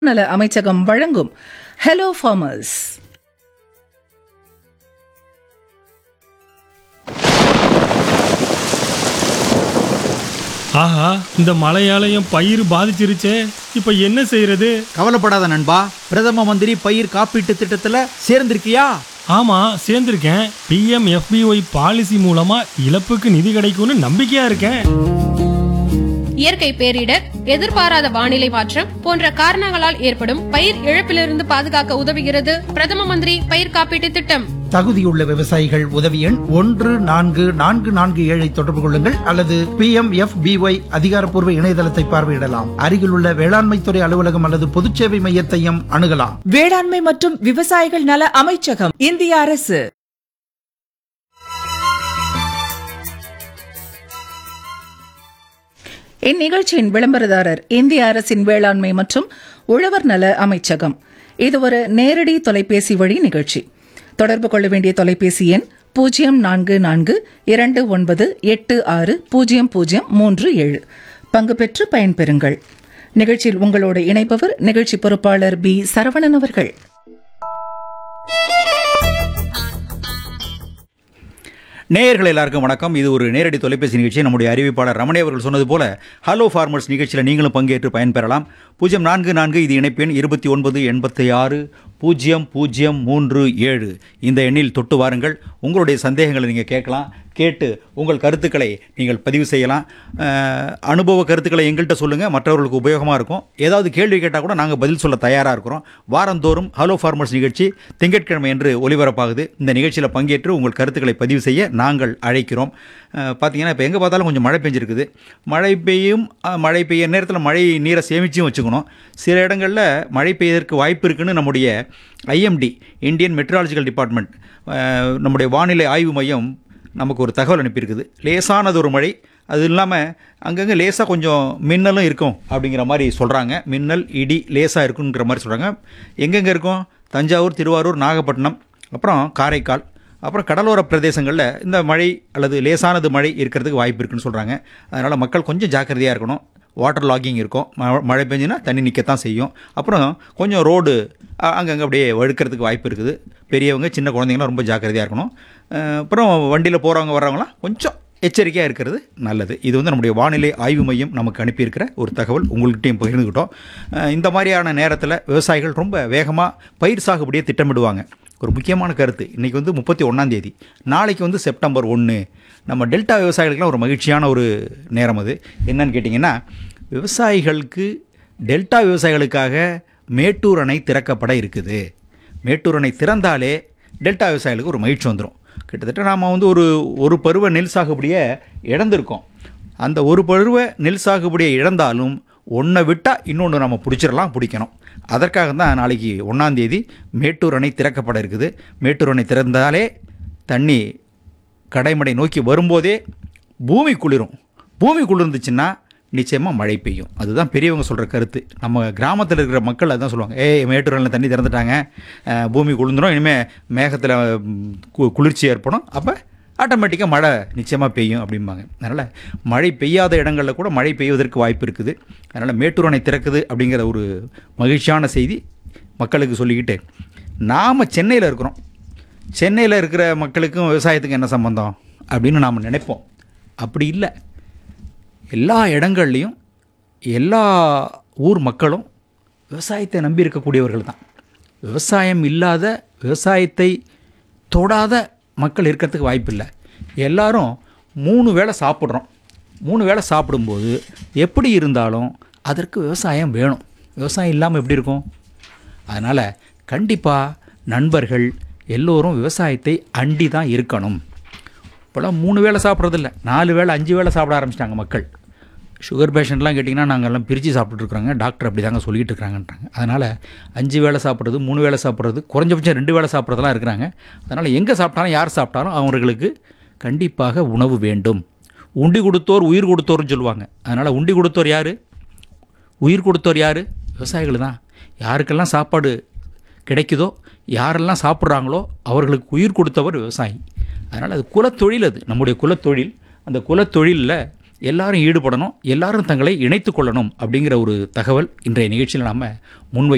நல அமைச்சகம் வழங்கும் ஹலோ ஃபார்மர்ஸ் ஆஹா இந்த மழையாலயம் பயிர் பாதிச்சிருச்சே இப்போ என்ன செய்யறது கவலைப்படாத நண்பா பிரதம மந்திரி பயிர் காப்பீட்டு திட்டத்துல சேர்ந்திருக்கியா ஆமா சேர்ந்திருக்கேன் பிஎம் எஃபிஒய் பாலிசி மூலமா இழப்புக்கு நிதி கிடைக்கும்னு நம்பிக்கையா இருக்கேன் இயற்கை பேரிடர் எதிர்பாராத வானிலை மாற்றம் போன்ற காரணங்களால் ஏற்படும் பயிர் இழப்பிலிருந்து பாதுகாக்க உதவுகிறது பிரதம மந்திரி பயிர் காப்பீட்டு திட்டம் தகுதியுள்ள விவசாயிகள் உதவி எண் ஒன்று நான்கு நான்கு நான்கு ஏழை தொடர்பு கொள்ளுங்கள் அல்லது பி எம் எஃப் பிஒய் அதிகாரப்பூர்வ இணையதளத்தை பார்வையிடலாம் அருகிலுள்ள வேளாண்மைத்துறை அலுவலகம் அல்லது பொதுச்சேவை மையத்தையும் அணுகலாம் வேளாண்மை மற்றும் விவசாயிகள் நல அமைச்சகம் இந்திய அரசு இந்நிகழ்ச்சியின் விளம்பரதாரர் இந்திய அரசின் வேளாண்மை மற்றும் உழவர் நல அமைச்சகம் இது ஒரு நேரடி தொலைபேசி வழி நிகழ்ச்சி தொடர்பு கொள்ள வேண்டிய தொலைபேசி எண் பூஜ்ஜியம் நான்கு நான்கு இரண்டு ஒன்பது எட்டு ஆறு பூஜ்ஜியம் பூஜ்ஜியம் மூன்று ஏழு பங்கு பெற்று பயன்பெறுங்கள் நிகழ்ச்சியில் உங்களோடு இணைப்பவர் நிகழ்ச்சி பொறுப்பாளர் பி சரவணன் அவர்கள் நேயர்கள் எல்லாருக்கும் வணக்கம் இது ஒரு நேரடி தொலைபேசி நிகழ்ச்சி நம்முடைய அறிவிப்பாளர் ரமணி அவர்கள் சொன்னது போல ஹலோ ஃபார்மர்ஸ் நிகழ்ச்சியில் நீங்களும் பங்கேற்று பயன்பெறலாம் பூஜ்ஜியம் நான்கு நான்கு இது இணைப்பெண் இருபத்தி ஒன்பது எண்பத்தி ஆறு பூஜ்ஜியம் பூஜ்ஜியம் மூன்று ஏழு இந்த எண்ணில் தொட்டு வாருங்கள் உங்களுடைய சந்தேகங்களை நீங்கள் கேட்கலாம் கேட்டு உங்கள் கருத்துக்களை நீங்கள் பதிவு செய்யலாம் அஹ், அனுபவ கருத்துக்களை எங்கள்கிட்ட சொல்லுங்கள் மற்றவர்களுக்கு உபயோகமாக இருக்கும் ஏதாவது கேள்வி கேட்டால் கூட நாங்கள் பதில் சொல்ல தயாராக இருக்கிறோம் வாரந்தோறும் ஹலோ ஃபார்மர்ஸ் நிகழ்ச்சி திங்கட்கிழமை என்று ஒலிபரப்பாகுது இந்த நிகழ்ச்சியில் பங்கேற்று உங்கள் கருத்துக்களை பதிவு செய்ய நாங்கள் அழைக்கிறோம் அஹ், பார்த்தீங்கன்னா இப்போ எங்கே பார்த்தாலும் கொஞ்சம் மழை பெஞ்சிருக்குது மழை பெய்யும் அஹ், மழை பெய்ய நேரத்தில் மழை நீரை சேமிச்சும் வச்சுக்கணும் சில இடங்களில் மழை பெய்யதற்கு வாய்ப்பு இருக்குன்னு நம்முடைய IMD Indian meteorological department ah, நம்முடைய வானிலை ஆய்வு மையம் நமக்கு ஒரு தகவல் அனுப்பியிருக்குது லேசானது ஒரு மழை அது இல்லாமல் அங்கங்கே லேசாக கொஞ்சம் மின்னலும் இருக்கும் அப்படிங்கிற மாதிரி சொல்கிறாங்க மின்னல் இடி லேசாக இருக்குங்கிற மாதிரி சொல்கிறாங்க எங்கெங்கே இருக்கும் தஞ்சாவூர் திருவாரூர் நாகப்பட்டினம் அப்புறம் காரைக்கால் அப்புறம் கடலோர பிரதேசங்களில் இந்த மழை அல்லது லேசானது மழை இருக்கிறதுக்கு வாய்ப்பு இருக்குன்னு சொல்கிறாங்க அதனால் மக்கள் கொஞ்சம் ஜாக்கிரதையாக இருக்கணும் வாட்டர் லாகிங் இருக்கும் ம- மழை பெஞ்சுன்னா தண்ணி நிற்கத்தான் செய்யும் அப்புறம் கொஞ்சம் ரோடு அங்கங்கே அப்படியே வழுக்கிறதுக்கு வாய்ப்பு இருக்குது பெரியவங்க சின்ன குழந்தைங்களாம் ரொம்ப ஜாக்கிரதையாக இருக்கணும் அஹ் அப்புறம் வண்டியில் போகிறவங்க வர்றவங்களாம் கொஞ்சம் எச்சரிக்கையாக இருக்கிறது நல்லது இது வந்து நம்முடைய வானிலை ஆய்வு மையம் நமக்கு அனுப்பியிருக்கிற ஒரு தகவல் உங்கள்கிட்டையும் பகிர்ந்துக்கிட்டோம் அஹ் இந்த மாதிரியான நேரத்தில் விவசாயிகள் ரொம்ப வேகமாக பயிர் சாகுபடியை திட்டமிடுவாங்க ஒரு முக்கியமான கருத்து இன்றைக்கி வந்து முப்பத்தி ஒன்றாம் தேதி நாளைக்கு வந்து செப்டம்பர் ஒன்று நம்ம டெல்டா விவசாயிகளுக்கெல்லாம் ஒரு மகிழ்ச்சியான ஒரு நேரம் அது என்னன்னு கேட்டிங்கன்னா விவசாயிகளுக்கு டெல்டா விவசாயிகளுக்காக மேட்டூர் அணை திறக்கப்பட இருக்குது மேட்டூர் அணை திறந்தாலே டெல்டா விவசாயிகளுக்கு ஒரு மகிழ்ச்சி வந்துடும் கிட்டத்தட்ட நாம் வந்து ஒரு ஒரு பருவ நெல் சாகுபடியை இழந்திருக்கோம் அந்த ஒரு பருவ நெல் சாகுபடியை இழந்தாலும் ஒன்றை விட்டால் இன்னொன்று நம்ம பிடிச்சிடலாம் பிடிக்கணும் அதற்காக தான் நாளைக்கு ஒன்றாந்தேதி மேட்டூர் அணை திறக்கப்பட இருக்குது மேட்டூர் அணை திறந்தாலே தண்ணி கடைமடை நோக்கி வரும்போதே பூமி குளிரும் பூமி குளிர்ந்துச்சுன்னா நிச்சயமாக மழை பெய்யும் அதுதான் பெரியவங்க சொல்கிற கருத்து நம்ம கிராமத்தில் இருக்கிற மக்கள் அதான் சொல்லுவாங்க ஏய் மேட்டூர் அணையில் தண்ணி திறந்துட்டாங்க அஹ், பூமி குளிர்ந்துடும் இனிமேல் மேகத்தில் ம், கு- குளிர்ச்சி ஏற்படும் அப்போ ஆட்டோமேட்டிக்காக மழை நிச்சயமாக பெய்யும் அப்படிம்பாங்க அதனால் மழை பெய்யாத இடங்களில் கூட மழை பெய்வதற்கு வாய்ப்பு இருக்குது அதனால் மேட்டூர் அணை திறக்குது அப்படிங்கிற ஒரு மகிழ்ச்சியான செய்தி மக்களுக்கு சொல்லிக்கிட்டு நாம் சென்னையில் இருக்கிறோம் சென்னையில் இருக்கிற மக்களுக்கும் விவசாயத்துக்கும் என்ன சம்பந்தம் அப்படின்னு நாம் நினைப்போம் அப்படி இல்லை எல்லா இடங்கள்லையும் எல்லா ஊர் மக்களும் விவசாயத்தை நம்பி இருக்கக்கூடியவர்கள் தான் விவசாயம் இல்லாத விவசாயத்தை தொடாத மக்கள் இருக்கிறதுக்கு வாய்ப்பு இல்லை எல்லாரும் மூணு வேளை சாப்பிட்றோம் மூணு வேளை சாப்பிடும்போது எப்படி இருந்தாலும் அதற்கு விவசாயம் வேணும் விவசாயம் இல்லாமல் எப்படி இருக்கும் அதனால் கண்டிப்பாக நண்பர்கள் எல்லோரும் விவசாயத்தை அண்டி தான் இருக்கணும் இப்போலாம் மூணு வேளை சாப்பிட்றதில்ல நாலு வேளை அஞ்சு வேளை சாப்பிட ஆரம்பிச்சிட்டாங்க மக்கள் சுகர் பேஷண்ட்லாம் கேட்டிங்கன்னா நாங்கள் எல்லாம் பிரித்து சாப்பிட்டுருக்குறாங்க டாக்டர் அப்படி தாங்க சொல்லிட்டு இருக்காங்கன்றாங்க அதனால் அஞ்சு வேளை சாப்பிட்றது மூணு வேளை சாப்பிட்றது குறைஞ்சபட்சம் ரெண்டு வேளை சாப்பிட்றதெல்லாம் இருக்கிறாங்க அதனால் எங்கே சாப்பிட்டாலும் யார் சாப்பிட்டாலும் அவர்களுக்கு கண்டிப்பாக உணவு வேண்டும் உண்டி கொடுத்தோர் உயிர் கொடுத்தோர்னு சொல்லுவாங்க அதனால் உண்டி கொடுத்தோர் யார் உயிர் கொடுத்தோர் யார் விவசாயிகள் தான் யாருக்கெல்லாம் சாப்பாடு கிடைக்குதோ யாரெல்லாம் சாப்பிட்றாங்களோ அவர்களுக்கு உயிர் கொடுத்தவர் விவசாயி அதனால் அது குலத்தொழில் அது நம்முடைய குலத்தொழில் அந்த குலத்தொழிலில் எல்லாரும் ஈடுபடணும் எல்லாரும் தங்களை இணைத்து கொள்ளணும் அப்படிங்கிற ஒரு தகவல் இன்றைய நிகழ்ச்சியில் நாம் முன்வை